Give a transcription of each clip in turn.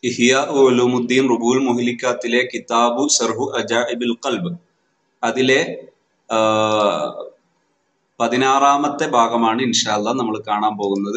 ഇഹിയ ഉലൂമുദ്ദീൻ റുബുൽ മുഹ്ലിക്കാത്തിലെ കിതാബു ഷർഹു അജാഇബിൽ ഖൽബ് അതിലെ ആ, പതിനാറാമത്തെ ഭാഗമാണ് ഇൻഷാല്ല നമ്മൾ കാണാൻ പോകുന്നത്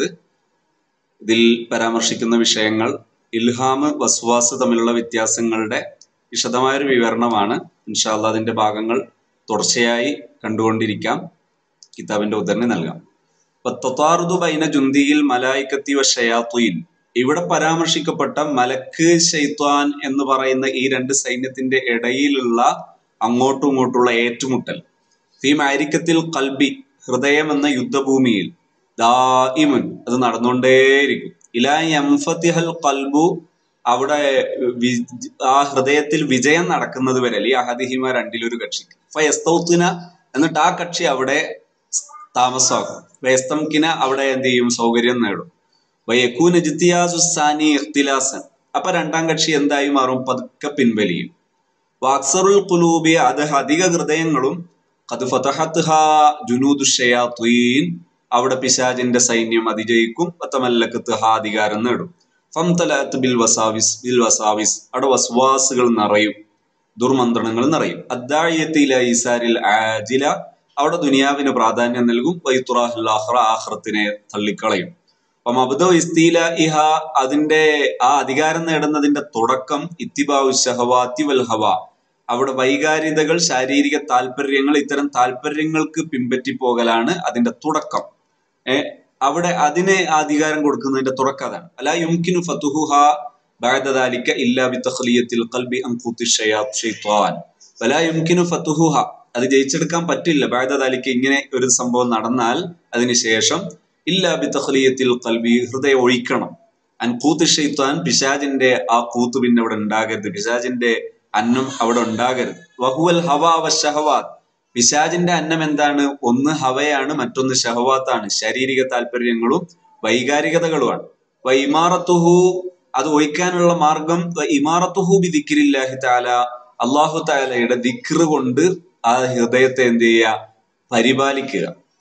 ഇതിൽ പരാമർശിക്കുന്ന വിഷയങ്ങൾ ഇൽഹാമ് വസ്വാസ് തമ്മിലുള്ള വ്യത്യാസങ്ങളുടെ വിശദമായൊരു വിവരണമാണ് ഇൻഷാല്ല അതിന്റെ ഭാഗങ്ങൾ തുടർച്ചയായി കണ്ടുകൊണ്ടിരിക്കാം കിതാബിന്റെ ഉദരണി നൽകാം അപ്പൊ തൊത്താറുദു ബൈന ജുന്തിയിൽ മലായിക്കത്തി വ ഷയാത്തുയിൻ ഇവിടെ പരാമർശിക്കപ്പെട്ട മലക്ക് ഷെയ്ത്വാൻ എന്ന് പറയുന്ന ഈ രണ്ട് സൈന്യത്തിന്റെ ഇടയിലുള്ള അങ്ങോട്ടും ഇങ്ങോട്ടുള്ള ഏറ്റുമുട്ടൽ ഫീ മാരിക്കത്തിൽ കൽബി ഹൃദയം എന്ന യുദ്ധഭൂമിയിൽ ദായിമുൻ അത് നടന്നുകൊണ്ടേയിരിക്കും ഇലാ യംഫത്തിഹൽ കൽബു അവിടെ വി- ആ ഹൃദയത്തിൽ വിജയം നടക്കുന്നത് വരെ അല്ലെ അഹദിഹിമ രണ്ടിലൊരു കക്ഷിക്ക് ഫയസ്തൗത്തിന എന്നിട്ട് ആ കക്ഷി അവിടെ താമസമാക്കും വയസ്തംകിന അവിടെ എന്ത് ചെയ്യും സൗകര്യം നേടും വയക്കൂന ജിത്തിയാസുസാനി ഇഖ്തിലാസൻ അപ്പൊ രണ്ടാം കക്ഷി എന്തായി മാറും പതുക്കെ പിൻവലിയും വാക്സറുൽ കുലൂബി അത് അധിക ഹൃദയങ്ങളും കത് ഫതഹത്ത്ഹ ജുനൂദു ഷയാത്വീൻ അവിടെ പിശാജിന്റെ സൈന്യം അതിജയിക്കും വത്തമല്ലക്കത്ത് ഹാ അധികാരം നേടും ഫംതലഅത്ത് ബിൽ വസാവിസ് ബിൽ വസാവിസ് അവിടെ വസ്വാസുകൾ നിറയും ദുർമന്ത്രണങ്ങൾ നിറയും അദ്ദാഴിയത്തില ഈസാരിൽ ആജില അവിടെ ദുനിയാവിന് പ്രാധാന്യം നൽകും വൈത്തുറാഹുൽ ആഖ്റ ആഖ്റത്തിനെ തള്ളിക്കളയും അപ്പം അബ്ദ ഇസ്തീല ഇഹ അതിന്റെ ആ അധികാരം നേടുന്നതിന്റെ തുടക്കം ഇത്തിബാവു ഷഹവാത്തി വൽ ഹവ അവിടെ വൈകാരികതകൾ ശാരീരിക താല്പര്യങ്ങൾ ഇത്തരം താല്പര്യങ്ങൾക്ക് പിൻപറ്റി പോകലാണ് അതിന്റെ തുടക്കം ഏ അവിടെ അതിനെ ആ അധികാരം കൊടുക്കുന്നതിന്റെ തുടക്കം അതാണ് അല്ല യുംകിനു ഫതുഹുഹ بعد ذلك إلا بتخلية القلب عن قوت الشياط- الشيطان ولا يمكن فتحها അത് ജയിച്ചെടുക്കാൻ പറ്റില്ല بعد ذلك ഇങ്ങനെ ഒരു സംഭവം നടന്നാൽ അതിനുശേഷം ഇല്ലാ ബിതഖ്ലിയത്തിൽ ഖൽബി ഹൃദയം ഒഴിക്കണം അൻ കൂത്ത് ഷെയ്ത്താൻ പിശാജിന്റെ ആ കൂത്ത് പിന്നെ അവിടെ ഉണ്ടാകരുത് പിശാജിന്റെ അന്നം അവിടെ ഉണ്ടാകരുത് വഹുവൽ ഹവാ വശഹവാത്ത് പിശാജിന്റെ അന്നം എന്താണ് ഒന്ന് ഹവയാണ് മറ്റൊന്ന് ഷഹവാത്താണ് ശാരീരിക താല്പര്യങ്ങളും വൈകാരികതകളുമാണ് വ ഇമാറത്തുഹു അത് ഒഴിക്കാനുള്ള മാർഗം വ ഇമാറത്തുഹു ബി ദിക്രില്ലാഹി തആല അള്ളാഹു താലയുടെ ദിക്റ് കൊണ്ട് ആ ഹൃദയത്തെ എന്ത് ചെയ്യുക പരിപാലിക്കുക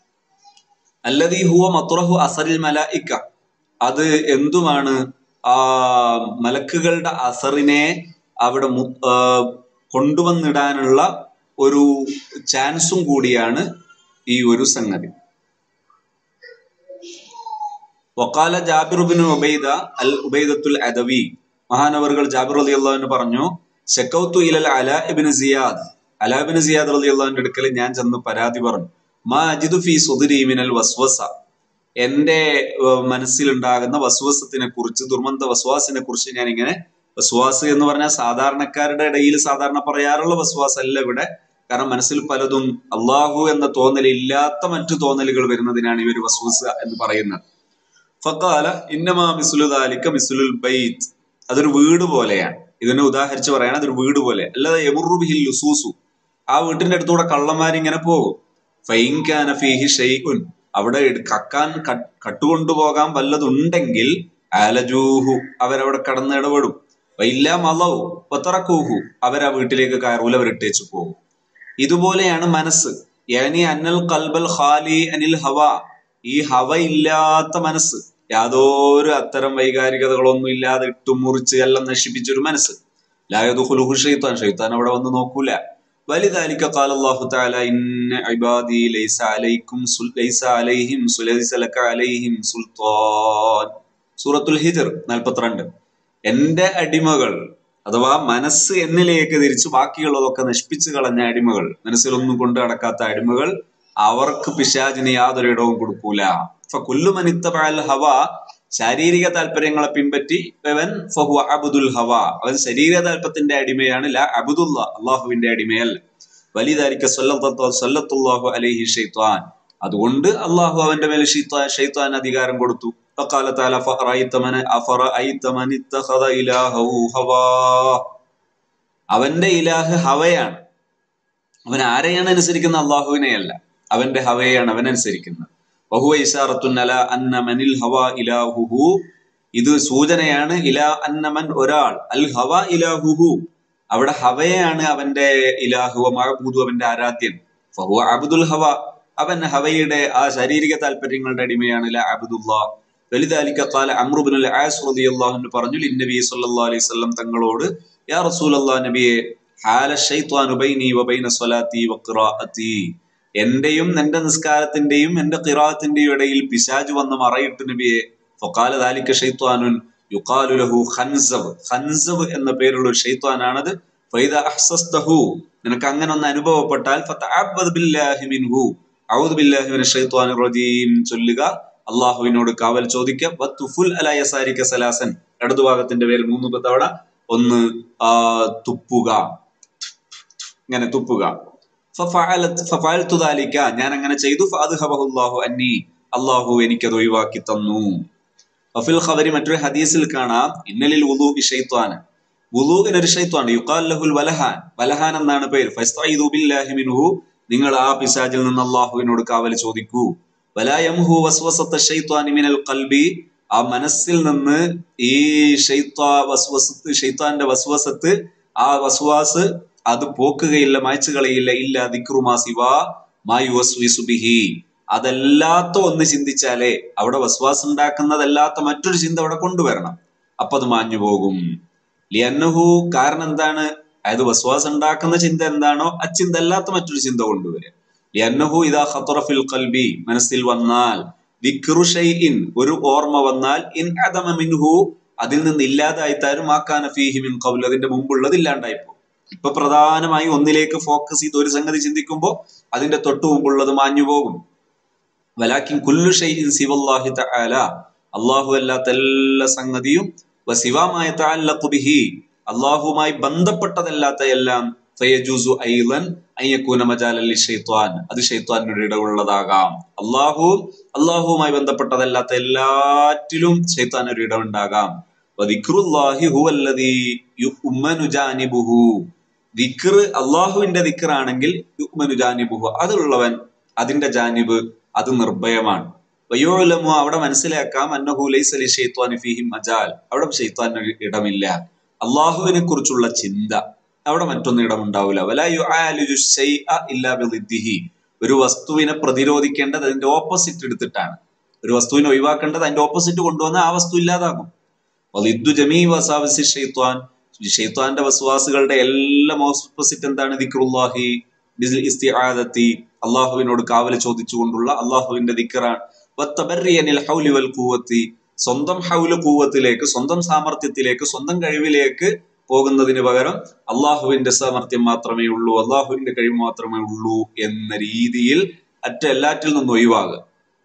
അല്ലതീ ഹുവ മത്തുറഹു അസറിൽ മലായിക്ക അത് എന്തുമാണ് ആ മലക്കുകളുടെ അസറിനെ അവിടെ മു- ആ, കൊണ്ടുവന്നിടാനുള്ള ഒരു ചാൻസും കൂടിയാണ് ഈ ഒരു സംഗതി വക്കാല ജാബിർ ബിൻ ഉബൈദ അൽ ഉബൈദത്തുൽ അദവി മഹാനവറുകൾ ജാബിർ അലി അള്ളാഹുവിന് പറഞ്ഞു ഷക്കൗത്തു ഇലൽ അല ഇബിൻ സിയാദ് അല ഇബിൻ സിയാദ് അലി അള്ളാഹുവിന്റെ അടുക്കൽ ഞാൻ ചെന്ന് പരാതി പറഞ്ഞു മാ അജിദു ഫി സുദരി മിനൽ വസ്വസ എന്റെ ഏർ, മനസ്സിലുണ്ടാകുന്ന വസ്വസത്തിനെ കുറിച്ച് ദുർമന്ത വസ്വാസിനെ കുറിച്ച് ഞാൻ ഇങ്ങനെ വസ്വാസ് എന്ന് പറഞ്ഞാൽ സാധാരണക്കാരുടെ ഇടയിൽ സാധാരണ പറയാറുള്ള വസ്വാസ് അല്ല ഇവിടെ കാരണം മനസ്സിൽ പലതും അള്ളാഹു എന്ന തോന്നൽ ഇല്ലാത്ത മറ്റു തോന്നലുകൾ വരുന്നതിനാണ് ഈ ഒരു വസ്വസ് എന്ന് പറയുന്നത് ഫക്കാല ഇന്നമാ മിസുലു ദാലിക്ക മിസുലുൽ ബൈത്ത് അതൊരു വീട് പോലെയാണ് ഇതിനെ ഉദാഹരിച്ച് പറയാണ് അതൊരു വീട് പോലെ അല്ലാതെ എമുറു ബിഹിൽ ലുസൂസു ആ വീട്ടിന്റെ അടുത്തൂടെ കള്ളന്മാരിങ്ങനെ പോകും ഫൈൻകാന ഫീഹി ഷെയ്ഉൻ അവിടെ എടു- കക്കാൻ ക- കട്ടുകൊണ്ടുപോകാൻ വല്ലതുണ്ടെങ്കിൽ ആലജൂഹു അവരവിടെ കടന്ന് ഇടപെടും വൈല്ല മലവു പത്തറക്കൂഹു അവരാ വീട്ടിലേക്ക് കയറൂല അവരിട്ടേച്ചു പോകും ഇതുപോലെയാണ് മനസ്സ് യാനി അന്നൽ കൽബൽ ഖാലി അനിൽ ഹവ ഈ ഹവ ഇല്ലാത്ത മനസ്സ് യാതൊരു അത്തരം വൈകാരികതകളൊന്നും ഇല്ലാതെ ഇട്ടുമുറിച്ച് എല്ലാം നശിപ്പിച്ചൊരു മനസ്സ് ലായതുഹുലുഹു ഷെയ്ത്താൻ ഷെയ്ത്താൻ അവിടെ വന്ന് നോക്കൂല ولذلك قال الله تعالى إن عبادي ليس عليكم سل... ليس عليهم سل... ليس لك عليهم سلطان സൂറത്തുൽ ഹിജർ നാൽപ്പത്തിരണ്ട് എന്റെ അടിമകൾ അഥവാ മനസ്സ് എന്നിലേക്ക് തിരിച്ചു ബാക്കിയുള്ളതൊക്കെ നശിപ്പിച്ചു കളഞ്ഞ അടിമകൾ മനസ്സിലൊന്നും കൊണ്ടു നടക്കാത്ത അടിമകൾ അവർക്ക് പിശാചിന് യാതൊരു ഇടവും കൊടുക്കൂല കുല്ലുമനിത്തബഅൽ ഹവ ശാരീരിക താല്പര്യങ്ങളെ പിൻപറ്റി അവൻ ഫഹുവ അബുദുൽ ഹവ അവൻ ശരീര താല്പര്യത്തിന്റെ അടിമയാണ് ല അബുദുല്ല അള്ളാഹുവിന്റെ അടിമയല്ല വലിയതായിരിക്കും സല്ലത്തുല്ലാഹു അലൈഹി ഷെയ്ത്വാൻ അതുകൊണ്ട് അള്ളാഹു അവന്റെ മേൽ ഷെയ്ത്വാൻ ഷെയ്ത്വാൻ അധികാരം കൊടുത്തു فقال تعالى فأرأيت من أفرأيت من اتخذ إلهه هواه അവന്റെ ഇലാഹ് ഹവയാണ് അവൻ ആരെയാണ് അനുസരിക്കുന്നത് അള്ളാഹുവിനെയല്ല അവന്റെ ഹവയെയാണ് അവൻ അനുസരിക്കുന്നത് വഹുവ ഇസാറത്തുൻ അല അന്ന മനിൽ ഹവ ഇലാഹുഹു ഇത് സൂചനയാണ് ഇലാ അന്നമൻ ഒരാൾ അൽ ഹവ ഇലാഹുഹു അവിടെ ഹവയാണ് അവന്റെ ഇലാഹു മഹബൂദു അവന്റെ ആരാധ്യൻ ഫഹുവ അബ്ദുൽ ഹവ അവൻ ഹവയുടെ ആ ശാരീരിക താല്പര്യങ്ങളുടെ അടിമയാണ് ല അബ്ദുല്ലാ വലിദാലിക ഖാല അംറു ഇബ്നുൽ ആസ് റളിയല്ലാഹു അൻഹു പറഞ്ഞു ലിന്നബി സല്ലല്ലാഹു അലൈഹി വസല്ലം തങ്ങളോട് യാ റസൂലല്ലാഹ് നബിയെ ഹാല ശൈത്വാനു ബൈനി വബൈന സ്വലാത്തി വഖിറാഅത്തി എന്റെയും എന്റെ നിസ്കാരത്തിന്റെയും എന്റെ ഖിറാഅത്തിന്റെയും ഇടയിൽ പിശാജ് വന്ന് മറയിട്ട് നബിയെ ഫഖാല ദാലിക ശൈത്വാനുൻ യുഖാലു ലഹു ഖൻസബ് ഖൻസബ് എന്ന പേരുള്ള ഒരു ഷെയ്ത്താനാണത് ഫൈദ അഹ്സസ്തഹു നിനക്ക് അങ്ങനെ ഒന്ന് അനുഭവപ്പെട്ടാൽ ഫതഅബ്ബദ് ബില്ലാഹി മിൻഹു അഊദു ബില്ലാഹി മിനശ് ശൈത്വാനിർ റജീം ചൊല്ലുക അള്ളാഹുവിനോട് കാവൽ ചോദിക്കുക വത്തുഫുൽ അല യസാരിക സലാസൻ ഇടതുഭാഗത്തിന്റെ പേരിൽ മൂന്ന് തവണ ഒന്ന് ആ, തുപ്പുക ഇങ്ങനെ തുപ്പുക ഫഫഅലത് ഫഫഅൽതു ദാലിക ഞാൻ അങ്ങനെ ചെയ്തു ഫഅദ്ഹബഹു അല്ലാഹു അന്നി അള്ളാഹു എനിക്കത് ഒഴിവാക്കി തന്നു വഫിൽ ഖബരി മറ്റൊരു ഹദീസിൽ കാണാം ഇന്നലിൽ വുളു ഷൈത്വാൻ വുളുവിന് ഒരു ഷൈത്വാൻ യുഖാൽ ലഹുൽ വലഹാൻ വലഹാൻ എന്നാണ് പേര് ഫസ്തഈദു ബില്ലാഹി മിൻഹു നിങ്ങൾ ആ പിശാചിൽ നിന്ന് അള്ളാഹുവിനോട് കാവൽ ചോദിക്കൂ വലായംഹു വസ്വസത്ത ഷൈത്വാനി മിനൽ ഖൽബി ആ മനസ്സിൽ നിന്ന് ഈ ഷൈത്വാ വസ്വസത്ത് ഷൈത്താന്റെ വസ്വസത്ത് ആ വസ്വാസ് അത് പോക്കുകയില്ല മായ്ച്ചു കളയില്ല ഇല്ല ദിക്റുമാ സിവ മായുവസ്വിസു ബിഹി അതല്ലാത്ത ഒന്ന് ചിന്തിച്ചാലേ അവിടെ വസ്വാസ് ഉണ്ടാക്കുന്നതല്ലാത്ത മറ്റൊരു ചിന്ത അവിടെ കൊണ്ടുവരണം അപ്പൊ അത് മാഞ്ഞു പോകും ലിയന്നഹു കാരണം എന്താണ് അതായത് വസ്വാസ് ഉണ്ടാക്കുന്ന ചിന്ത എന്താണോ ആ ചിന്ത അല്ലാത്ത മറ്റൊരു ചിന്ത കൊണ്ടുവരിക ലിയന്നഹു ഇതാ ഖത്തറ ഫിൽ ഖൽബി മനസ്സിൽ വന്നാൽ ദിക്റു ഷൈഇൻ ഒരു ഓർമ്മ വന്നാൽ ഇൻ അദമ മിൻഹു അതിൽ നിന്ന് ഇല്ലാതായിത്താരും ആക്കാന ഫീഹി മിൻ ഖബൽ അതിന്റെ മുമ്പുള്ളത് ഇല്ലാണ്ടായിപ്പോ ഇപ്പൊ പ്രധാനമായി ഒന്നിലേക്ക് ഫോക്കസ് ചെയ്ത് ഒരു സംഗതി ചിന്തിക്കുമ്പോൾ അതിന്റെ തൊട്ടു മുമ്പുള്ളത് മാഞ്ഞു പോകും വലാക്കിൻ കുല്ലു ഷൈഇൻ സിവല്ലാഹി തആല അല്ലാഹു അല്ലാത്ത എല്ലാ സംഗതിയും വസിവാമായ തഅല്ലഖു ബിഹി അല്ലാഹുമായി ബന്ധപ്പെട്ടതല്ലാത്ത എല്ലാം ഫയജൂസു ഐലൻ അയ്യക്കൂന മജാലൽ ലിശൈത്വാൻ അത് ഷൈത്വാനൊരു ഇടമുള്ളതാകാം അല്ലാഹു അല്ലാഹുവുമായി ബന്ധപ്പെട്ടതല്ലാത്ത എല്ലാറ്റിലും ഷൈത്വാൻ ഒരു ഇടമുണ്ടാകാം വദിക്റുല്ലാഹി ഹുവല്ലദീ യുഅ്മനു ജാനിബുഹു ദിക്ർ അള്ളാഹുവിന്റെ ദിക്ർ ആണെങ്കിൽ യുഅ്മനു ജാനിബുഹു അതുള്ളവൻ അതിന്റെ ജാനിബ് അത് നിർഭയമാണ് വയോലമു അവിടെ മനസ്സിലാക്കാം അന്നഹു ലൈസ ലി ഷൈത്വാനി ഫീഹി മജാൽ അവിടെ ഷൈത്വാന് ഇടമില്ല അള്ളാഹുവിനെ കുറിച്ചുള്ള ചിന്ത അവിടെ മറ്റൊന്നും ഇടമുണ്ടാവില്ല വലാ യുആലിജു ശൈഅ ഇല്ലാ ബിളിദ്ദിഹി ഒരു വസ്തുവിനെ പ്രതിരോധിക്കേണ്ടത് അതിന്റെ ഓപ്പോസിറ്റ് എടുത്തിട്ടാണ് ഒരു വസ്തുവിനെ ഒഴിവാക്കേണ്ടത് അതിന്റെ ഓപ്പോസിറ്റ് കൊണ്ടുവന്ന ആ വസ്തു ഇല്ലാതാകും വലിദ്ദു ജമീ വസാവസി ഷൈത്വാൻ ഷെയ്ത്താന്റെ വസ്വാസുകളുടെ എല്ലാം ഓപ്പോസിറ്റ് എന്താണ് ദിക്റുല്ലാഹി ബിസിൽ ഇസ്തിആദത്തി അള്ളാഹുവിനോട് കാവൽ ചോദിച്ചുകൊണ്ടുള്ള അള്ളാഹുവിന്റെ ദിക്റാണ് വത്തബറിയനിൽ ഹൗലി വൽ കൂവത്തി സ്വന്തം ഹൗല് കൂവത്തിലേക്ക് സ്വന്തം സാമർത്ഥ്യത്തിലേക്ക് സ്വന്തം കഴിവിലേക്ക് പോകുന്നതിന് പകരം അള്ളാഹുവിന്റെ സാമർത്ഥ്യം മാത്രമേ ഉള്ളൂ അള്ളാഹുവിന്റെ കഴിവ് മാത്രമേ ഉള്ളൂ എന്ന രീതിയിൽ അറ്റ എല്ലാറ്റിൽ നിന്നും ഒഴിവാകുക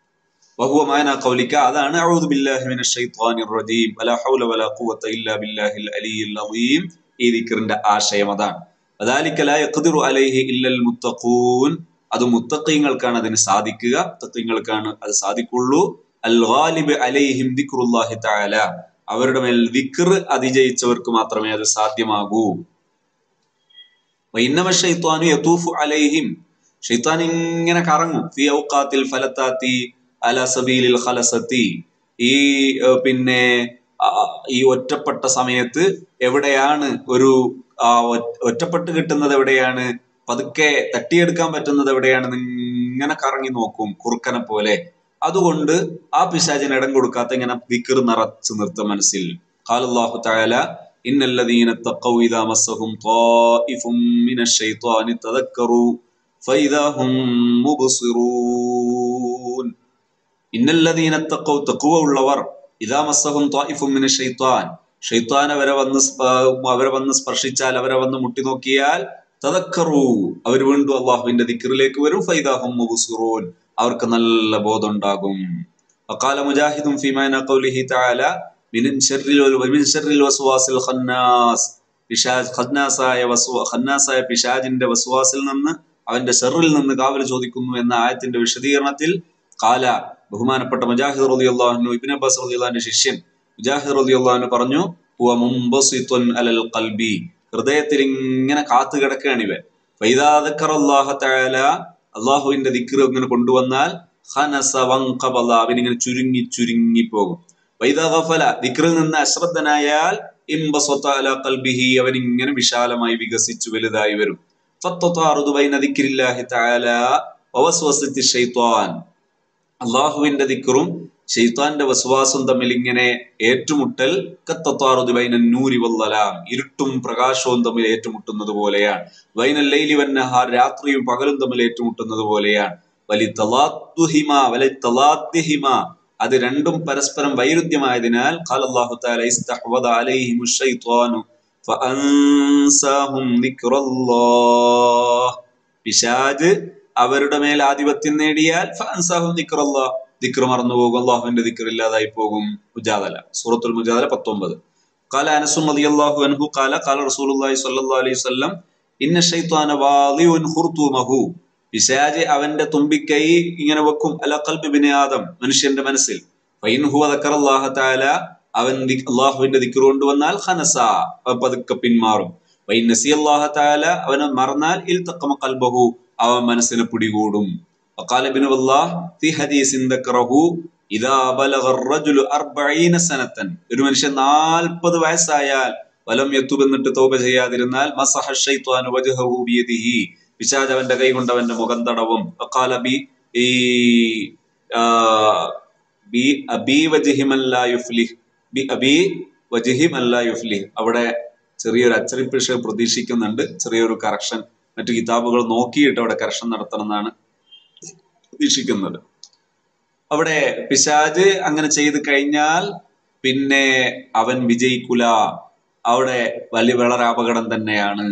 وهو معنى قولك أذان أعوذ بالله من الشيطان الرجيم ولا حول ولا قوة إلا بالله العلي العظيم ഈ ദിക്റിന്റെ ആശയം അതാണ് وذلك لا يقدر عليه إلا المتقون അത് മുത്തഖീങ്ങൾക്കാണ് അതിന് സാധിക്കുക മുത്തഖീങ്ങൾക്കാണ് അത് സാധിക്കുള്ളൂ അൽ ഗാലിബ് അലൈഹിം ദിക്റുല്ലാഹി തആല അവരുടെ മേൽ ദിക്ർ അതിജയിച്ചവർക്ക് മാത്രമേ അത് സാധ്യമാകൂ വൈന്നമ ഷൈത്വാനു യതൂഫു അലൈഹിം ഷൈത്താൻ ഇങ്ങനെ കറങ്ങും ഫി ഔഖാത്തിൽ ഫലത്താത്തി അല സബീലിൽ ഖലസത്തി ഈ ഏർ, പിന്നെ ആ, ഈ ഒറ്റപ്പെട്ട സമയത്ത് എവിടെയാണ് ഒരു ആ, ഒറ്റ- ഒറ്റപ്പെട്ട് കിട്ടുന്നത് എവിടെയാണ് പതുക്കെ തട്ടിയെടുക്കാൻ പറ്റുന്നത് എവിടെയാണ് ഇങ്ങനെ കറങ്ങി നോക്കും കുറുക്കനെ പോലെ അതുകൊണ്ട് ആ പിശാചിന് ഇടം കൊടുക്കാത്ത ഇങ്ങനെ വിക്കർ നിറച്ചു നിർത്തും മനസ്സിൽ ഖാലല്ലാഹു തആല ഇന്നല്ലദീന തഖൗ ഇദാ മസ്സഹും ത്വായിഫും മിനശ്ശൈത്വാനി തദക്കറു ഫൈദാ ഹും മുബ്സിറൂൻ ഇന്നല്ലദീന തഖൗ തഖ്വ ഉള്ളവർ ഇദാ മസ്സഹും ത്വായിഫും മിനശ്ശൈത്വാൻ ഷൈത്വാൻ അവരെ വന്ന് സ്പ- അവരെ വന്ന് സ്പർശിച്ചാൽ അവരെ വന്ന് മുട്ടി നോക്കിയാൽ തദക്കറു അവർ വീണ്ടും അള്ളാഹുവിന്റെ ദിക്റിലേക്ക് വരും ഫൈദാഹും മുബ്സിറൂൻ അവർക്ക് നല്ല ബോധമുണ്ടാകും وقال مجاهد في معنى قوله تعالى من شر ال- من شر الوسواس الخناس പിശാജ് ഖന്നാസായ വസ്വ ഖന്നാസായ പിശാജിന്റെ വസ്വാസിൽ നിന്ന് അവന്റെ ഷെറിൽ നിന്ന് കാവൽ ചോദിക്കുന്നു എന്ന ആയത്തിന്റെ വിശദീകരണത്തിൽ കാല ബഹുമാനപ്പെട്ട മുജാഹിദ് റളിയല്ലാഹു ഇബ്നു അബ്ബാസ് റളിയല്ലാഹുവിന്റെ ശിഷ്യൻ മുജാഹിദ് റളിയല്ലാഹു പറഞ്ഞു ഹുവ മുംബസിത്തുൻ അലൽ ഖൽബി ഹൃദയത്തിൽ ഇങ്ങനെ കാത്തു കിടക്കുകയാണ് ഇവൻ ഫൈദാ ദക്കറല്ലാഹ തആല അള്ളാഹുവിന്റെ ദിക്ർ ഇങ്ങനെ കൊണ്ടുവന്നാൽ ഖനസ വൻഖബല അവനിങ്ങനെ ചുരുങ്ങി ചുരുങ്ങി പോകും വൈദാ ഗഫല ദിക്റിൽ നിന്ന് അശ്രദ്ധനായാൽ ഇംബസത അലാ ഖൽബിഹി അവൻ ഇങ്ങനെ വിശാലമായി വികസിച്ചു വലുതായി വരും ഫത്തതാറുദു ബൈന ദിക്രില്ലാഹി തആല വവസ്വസത്തി ശൈത്വാൻ അള്ളാഹുവിന്റെ ദിക്റും ഷെയ്ത്താന്റെ വസ്വാസും തമ്മിൽ ഇങ്ങനെ ഏറ്റുമുട്ടൽ കത്തത്താറുദ് ബൈനൻ നൂരി വല്ലലാം ഇരുട്ടും പ്രകാശവും തമ്മിൽ ഏറ്റുമുട്ടുന്നത് പോലെയാണ് വൈനൽ ലൈലി വന്നഹാർ രാത്രിയും പകലും തമ്മിൽ ഏറ്റുമുട്ടുന്നത് പോലെയാണ് വലി തലാത്തുഹിമ വലി തലാദ്ദിഹിമ അത് രണ്ടും പരസ്പരം വൈരുദ്ധ്യമായതിനാൽ ഖാല അല്ലാഹു തആല ഇസ്തഹ്വദ അലൈഹിമു ശൈത്വാനു ഫഅൻസാഹും ദിക്റല്ലാഹ് പിശാജ് അവരുടെ മേൽ ആധിപത്യം നേടിയാൽ ഫഅൻസാഹും ദിക്റല്ലാഹ് ദിക്ർ മറന്നു പോകും അള്ളാഹുവിന്റെ ദിക്ർ ഇല്ലാതായി പോകും മുജാദല സൂറത്തുൽ മുജാദല പത്തൊമ്പത് قال انس رضي الله عنه قال قال رسول الله صلى الله عليه وسلم ان الشيطان واضع خرطومه പിശാജ് അവന്റെ തുമ്പിക്കൈ ഇങ്ങനെ വെക്കും അല ഖൽബി ബിനി ആദം മനുഷ്യന്റെ മനസ്സിൽ ഫൈൻ ഹുവ ദക്കർ അല്ലാഹു തആല അവൻ ദി- അള്ളാഹുവിന്റെ ദിക്ർ കൊണ്ടുവന്നാൽ ഖനസ അവൻ പതുക്കെ പിന്മാറും വൈൻ നസി അല്ലാഹു തആല അവനെ മറന്നാൽ ഇൽതഖമ ഖൽബഹു അവൻ മനസ്സിനെ പിടികൂടും وقال ابن الله في حديث ذكره إذا بلغ الرجل أربعين سنة ഒരു മനുഷ്യൻ നാൽപ്പത് വയസ്സായാൽ വലം യത്തുബ് എന്നിട്ട് തോപ ചെയ്യാതിരുന്നാൽ മസഹ ഷൈത്വാനു വജ്ഹഹു ബിയദിഹി പിശാച് അവന്റെ കൈ കൊണ്ട് അവന്റെ മുഖം തടവും വഖാല ബി ഈ ആ, ബി അബി വജ്ഹി മൻ ലാ യുഫ്ലിഹ് ബി അബി വജ്ഹി മൻ ലാ യുഫ്ലിഹ് അവിടെ ചെറിയൊരു അച്ചടിപ്പിഴ പ്രതീക്ഷിക്കുന്നുണ്ട് ചെറിയൊരു കറക്ഷൻ മറ്റു കിതാബുകൾ നോക്കിയിട്ട് അവിടെ കറക്ഷൻ നടത്തണം എന്നാണ് പ്രതീക്ഷിക്കുന്നത് അവിടെ പിശാജ് അങ്ങനെ ചെയ്ത് കഴിഞ്ഞാൽ പിന്നെ അവൻ വിജയിക്കുല അവിടെ വലിയ വളരെ അപകടം തന്നെയാണ്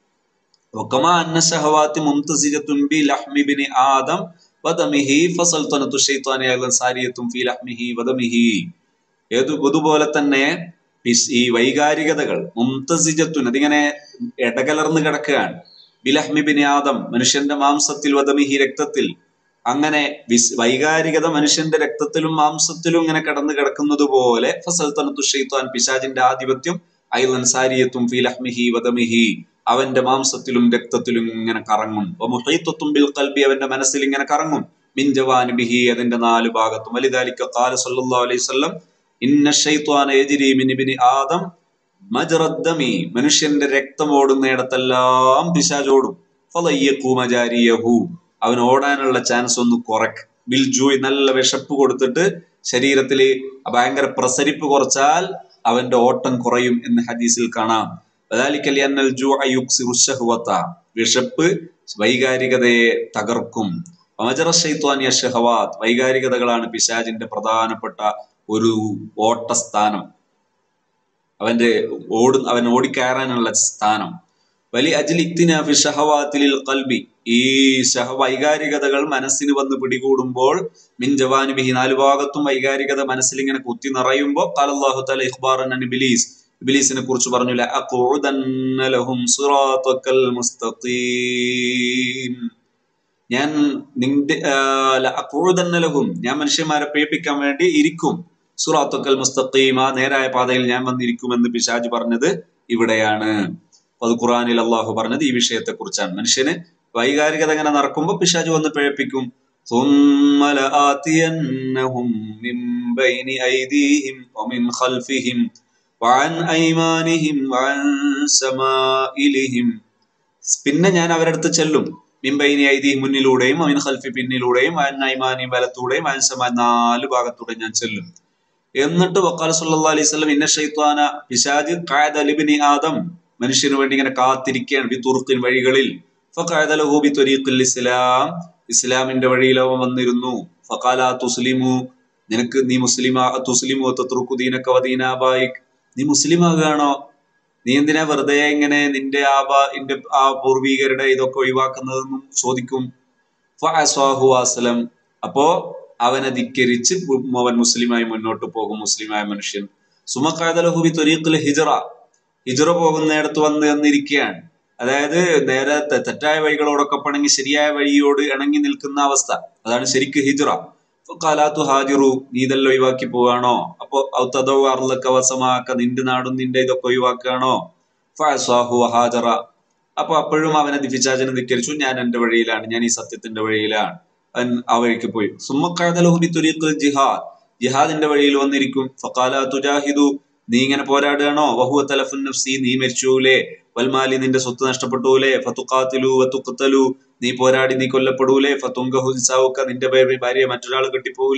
وكما أن الشهوات ممتزجة بلحم بن آدم ودمه فسلطنة الشيطان أيضا سارية في لحمه ودمه ഏതു അതുപോലെ തന്നെ പിസ്- ഈ വൈകാരികതകൾ മുംതസിജത്തുൻ അതിങ്ങനെ ഇടകലർന്ന് കിടക്കുകയാണ് ബിലഹ്മി ബിൻ ആദം മനുഷ്യന്റെ മാംസത്തിൽ വദമിഹി രക്തത്തിൽ അങ്ങനെ വിസ് വൈകാരികത മനുഷ്യന്റെ രക്തത്തിലും മാംസത്തിലും ഇങ്ങനെ കടന്നു കിടക്കുന്നത് പോലെ ഫസൽ തനത്തു ഷെയ്ത്താൻ പിശാജിന്റെ ആധിപത്യം ഐലൻ സാരിയത്തും ഫി ലഹ്മിഹി വദമിഹി അവന്റെ മാംസത്തിലും രക്തത്തിലും ഇങ്ങനെ കറങ്ങും വമുഹീത്തത്തും ബിൽ ഖൽബി അവന്റെ മനസ്സിൽ ഇങ്ങനെ കറങ്ങും മിൻ ജവാനിബിഹി അതിന്റെ നാല് ഭാഗത്തും വലിദാലിക ഖാല സല്ലല്ലാഹു അലൈഹി വസല്ലം ഇന്ന ഷൈത്വാന യജ്രി മിൻ ഇബ്നി ആദം മജ്റദ്ദമി മനുഷ്യന്റെ രക്തം ഓടുന്നിടത്തെല്ലാം പിശാചോടും ഫളയ്യഖു മജാരിയഹു അവൻ ഓടാനുള്ള ചാൻസ് ഒന്ന് കുറക്ക് ബിൽ ജൂയ് നല്ല വിശപ്പ് കൊടുത്തിട്ട് ശരീരത്തിൽ ഭയങ്കര പ്രസരിപ്പ് കുറച്ചാൽ അവന്റെ ഓട്ടം കുറയും എന്ന് ഹദീസിൽ കാണാം വദാലിക ലിഅന്നൽ ജൂഅ യുക്സിറു ശഹ്വത വിശപ്പ് വൈകാരികതയെ തകർക്കും വമജറ ശൈത്വാനിയ ഷഹവാത്ത് വൈകാരികതകളാണ് പിശാജിന്റെ പ്രധാനപ്പെട്ട ഒരു ഓട്ടസ്ഥാനം അവന്റെ ഓട് അവൻ ഓടിക്കയറാനുള്ള സ്ഥാനം വലി അജ്ലിക്തിനാഫി ഷഹവാത്തിലിൽ കൽബി ഈ ശഹ വൈകാരികതകൾ മനസ്സിന് വന്ന് പിടികൂടുമ്പോൾ മിൻ ജവാനിബിഹി നാലു ഭാഗത്തും വൈകാരികത മനസ്സിൽ ഇങ്ങനെ കുത്തി നിറയുമ്പോൾ ഖാലല്ലാഹു തആല ഇഖ്ബാറൻ അൻ ഇബ്ലീസ് ഇബ്ലീസിനെ കുറിച്ച് പറഞ്ഞു ലഅഖുദന്ന ലഹും സിറാത്തക്കൽ മുസ്തഖീം ഞാൻ നിന്റെ ലഅഖുദന്ന ലഹും ഞാൻ മനുഷ്യന്മാരെ പേപ്പിക്കാൻ വേണ്ടി ഇരിക്കും സുറാത്തുക്കൽ മുസ്തഖീമ നേരായ പാതയിൽ ഞാൻ വന്നിരിക്കുമെന്ന് പിശാജ് പറഞ്ഞത് ഇവിടെയാണ് അത് ഖുറാനിൽ അള്ളാഹു പറഞ്ഞത് ഈ വിഷയത്തെ കുറിച്ചാണ് മനുഷ്യന് വൈകാരികത ഇങ്ങനെ നടക്കുമ്പോൾ പിശാജ് വന്ന് പിഴപ്പിക്കും ثم لآتينهم من بين أيديهم ومن خلفهم وعن أيمانهم وعن شمائلهم പിന്നെ ഞാൻ അവരുടെ അടുത്ത് ചെല്ലും മിമ്പൈനി ഐതി മുന്നിലൂടെയും അമിൻ ഖൽഫി പിന്നിലൂടെയും അൻ ഐമാനി വലത്തൂടെയും അൻ ശമാ നാല് ഭാഗത്തൂടെയും ഞാൻ ചെല്ലും എന്നിട്ട് വക്കാൽ സല്ലല്ലാഹു അലൈഹി വസല്ലം ഇന്ന ഷൈത്വാന പിശാജ് ഖാദ ലിബ്നി ആദം മനുഷ്യന് വേണ്ടി ഇങ്ങനെ കാത്തിരിക്കുകയാണ് ബി തുറുക്കിൻ വഴികളിൽ ഫഖഅദ ലഹു ബി ത്വരീഖിൽ ഇസ്ലാം ഇസ്ലാമിന്റെ വഴിയിൽ അവൻ വന്നിരുന്നു ഫഖാല തുസ്ലിമു നിനക്ക് നീ മുസ്ലിമാ തുസ്ലിമു തത്രുക്കു ദീനക വദീന ആബായിക് നീ മുസ്ലിം ആകുകയാണോ നീ എന്തിനാ വെറുതെ ഇങ്ങനെ നിന്റെ ആ ബാ- നിന്റെ ആ പൂർവീകരുടെ ഇതൊക്കെ ഒഴിവാക്കുന്നതെന്നും ചോദിക്കും ഫഅസ്വാഹു അസ്ലം അപ്പോ അവനെ ധിക്കരിച്ച് അവൻ മുസ്ലിമായി മുന്നോട്ട് പോകും മുസ്ലിമായ മനുഷ്യൻ സുമഖാദലഹുബി ത്വരീഖിൽ ഹിജറ ഹിജറ പോകുന്നിടത്ത് വന്ന് എന്നിരിക്കുകയാണ് അതായത് നേരെ തെ- തെറ്റായ വഴികളോടൊക്കെ പണങ്ങി ശരിയായ വഴിയോട് ഇണങ്ങി നിൽക്കുന്ന അവസ്ഥ അതാണ് ശരിക്ക് ഹിജറ കാലാത്തു ഹാജിറു നീ ഇതെല്ലാം ഒഴിവാക്കി പോവാണോ അപ്പൊ ഔത്തദോ അർലക്ക വസമാക്ക നിന്റെ നാടും നിന്റെ ഇതൊക്കെ ഒഴിവാക്കുകയാണോ ഫഅസ്വാഹു ഹാജറ അപ്പൊ അപ്പോഴും അവനെ ദിഫിച്ചാചനെ ധിക്കരിച്ചു ഞാൻ എന്റെ വഴിയിലാണ് ഞാൻ ഈ സത്യത്തിന്റെ വഴിയിലാണ് അവൻ ആ വഴിക്ക് പോയി സുമ്മക്കാദലഹുബി തുരീഖിൽ ജിഹാദ് ജിഹാദിന്റെ വഴിയിൽ വന്നിരിക്കും ഫഖാല തുജാഹിദു നീ ഇങ്ങനെ പോരാടുകയാണോ വഹുവ തലഫുൻ നഫ്സി നീ മരിച്ചൂലേ വൽമാലി നിന്റെ സ്വത്ത് നഷ്ടപ്പെട്ടൂലേ ഫതുഖാത്തിലു വതുഖ്തലു നീ പോരാടി നീ കൊല്ലപ്പെടൂലേ ഫതുങ്കഹു നിസാവുക നിന്റെ ഭാര്യ ഭാര്യ മറ്റൊരാൾ കെട്ടിപ്പോകൂലേ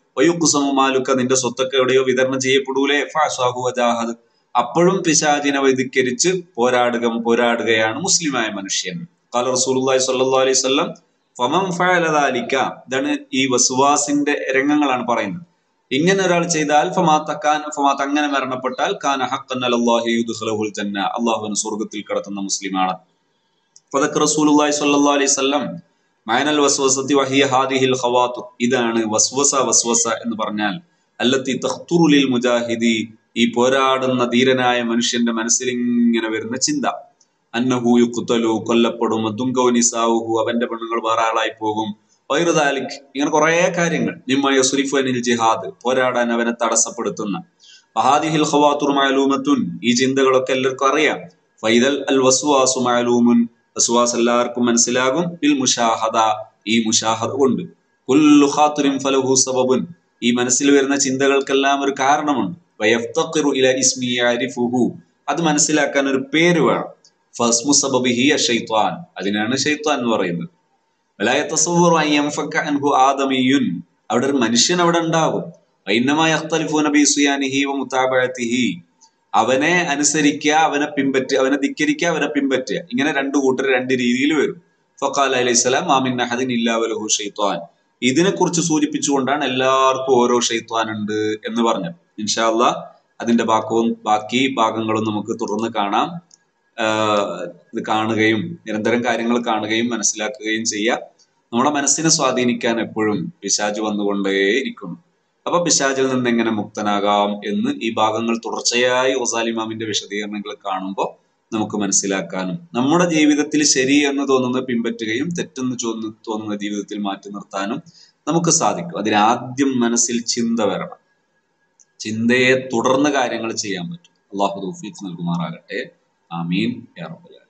വയുക്കുസമു മാലുക്ക നിന്റെ സ്വത്തൊക്കെ എവിടെയോ വിതരണം ചെയ്യപ്പെടൂലേ ഫാസ്വാഹു വജാഹദ് അപ്പോഴും പിശാചിനെ വൈധിക്കരിച്ച് പോരാടുക പോരാടുകയാണ് മുസ്ലിമായ മനുഷ്യൻ കാല റസൂലുള്ളാഹി സ്വല്ലല്ലാഹു അലൈഹി വസല്ലം ഫമൻ ഫഅല ദാലിക ഇതാണ് ഈ വസുവാസിന്റെ രംഗങ്ങളാണ് പറയുന്നത് ഇങ്ങനെ ഒരാൾ ചെയ്താൽ ഫമാത്ത കാന ഫമാത്ത അങ്ങനെ മരണപ്പെട്ടാൽ കാന ഹഖൻ അലല്ലാഹി യുദ്ഖിലുൽ ജന്ന അല്ലാഹുവിനെ സ്വർഗ്ഗത്തിൽ കടത്തുന്ന മുസ്ലിമാണ് ഫദക്ക റസൂലുള്ളാഹി സ്വല്ലല്ലാഹു അലൈഹി വസല്ലം മൈനൽ വസ്വസത്തി വഹിയ ഹാദിഹിൽ ഖവാത്തു ഇതാണ് വസ്വസ വസ്വസ എന്ന് പറഞ്ഞാൽ അല്ലത്തി തഖ്തുറു ലിൽ മുജാഹിദി ഈ പോരാടുന്ന ധീരനായ മനുഷ്യന്റെ മനസ്സിൽ ഇങ്ങനെ വരുന്ന ചിന്ത അന്നഹു യുക്തലു കൊല്ലപ്പെടും ദുങ്കോ നിസാവുഹു അവന്റെ പെണ്ണുങ്ങൾ വേറെ ആളായി പോകും വൈറുദാലിക് ഇങ്ങനെ കുറെ കാര്യങ്ങൾ നിമ്മ യസുരിഫു അനിൽ ജിഹാദ് പോരാടാൻ അവനെ തടസ്സപ്പെടുത്തുന്ന വഹാദിഹിൽ ഖവാത്തുർ മാലൂമത്തുൻ ഈ ചിന്തകളൊക്കെ എല്ലാവർക്കും അറിയാം ഫൈദൽ അൽ വസ്വാസു മാലൂമുൻ വസ്വാസ് എല്ലാവർക്കും മനസ്സിലാകും ബിൽ മുഷാഹദ ഈ മുഷാഹദ കൊണ്ട് കുല്ലു ഖാത്തിറിൻ ഫലഹു സബബുൻ ഈ മനസ്സിൽ വരുന്ന ചിന്തകൾക്കെല്ലാം ഒരു കാരണമുണ്ട് വയഫ്തഖിറു ഇല ഇസ്മി യഅരിഫുഹു അത് മനസ്സിലാക്കാൻ ഒരു പേര് വേണം ഫസ്മു സബബിഹി അഷൈത്വാൻ അതിനാണ് ഷൈത്വാൻ എന്ന് പറയുന്നത് വലാ യതസവ്വറു അൻ യൻഫക അൻഹു ആദമിയുൻ അവിടെ ഒരു മനുഷ്യൻ അവിടെ ഉണ്ടാകും വൈന്നമാ യഖ്തലിഫൂന ബി സുയാനിഹി വ മുതാബഅതിഹി അവനെ അനുസരിക്കുക അവനെ പിൻപറ്റുക അവനെ ധിക്കരിക്കുക അവനെ പിൻപറ്റുക ഇങ്ങനെ രണ്ടു കൂട്ടർ രണ്ട് രീതിയിൽ വരും ഫഖാല അലൈഹിസ്സലാം മാമിൻ അഹദിൻ ഇല്ലാ വലഹു ഷൈത്വാൻ ഇതിനെ കുറിച്ച് സൂചിപ്പിച്ചുകൊണ്ടാണ് എല്ലാവർക്കും ഓരോ ഷെയ്ത്വാൻ ഉണ്ട് എന്ന് പറഞ്ഞത് ഇൻഷാല്ല അതിന്റെ ബാക്കവും ബാക്കി ഭാഗങ്ങളും നമുക്ക് തുടർന്ന് കാണാം ആഹ് ഇത് കാണുകയും നിരന്തരം കാര്യങ്ങൾ കാണുകയും മനസ്സിലാക്കുകയും ചെയ്യുക നമ്മുടെ മനസ്സിനെ സ്വാധീനിക്കാൻ എപ്പോഴും പിശാജ് വന്നുകൊണ്ടേയിരിക്കുന്നു അപ്പൊ പിശാചിൽ നിന്ന് എങ്ങനെ മുക്തനാകാം എന്ന് ഈ ഭാഗങ്ങൾ തുടർച്ചയായി ഒസാലിമാമിന്റെ വിശദീകരണങ്ങൾ കാണുമ്പോൾ നമുക്ക് മനസ്സിലാക്കാനും നമ്മുടെ ജീവിതത്തിൽ ശരി എന്ന് തോന്നുന്നത് പിൻപറ്റുകയും തെറ്റെന്ന് തോന്നുന്ന തോന്നുന്ന ജീവിതത്തിൽ മാറ്റി നിർത്താനും നമുക്ക് സാധിക്കും അതിനാദ്യം മനസ്സിൽ ചിന്ത വരണം ചിന്തയെ തുടർന്ന് കാര്യങ്ങൾ ചെയ്യാൻ പറ്റും അള്ളാഹു തൗഫീഖ് നൽകുമാറാകട്ടെ ആമീൻ യാ റബ്ബൽ ആലമീൻ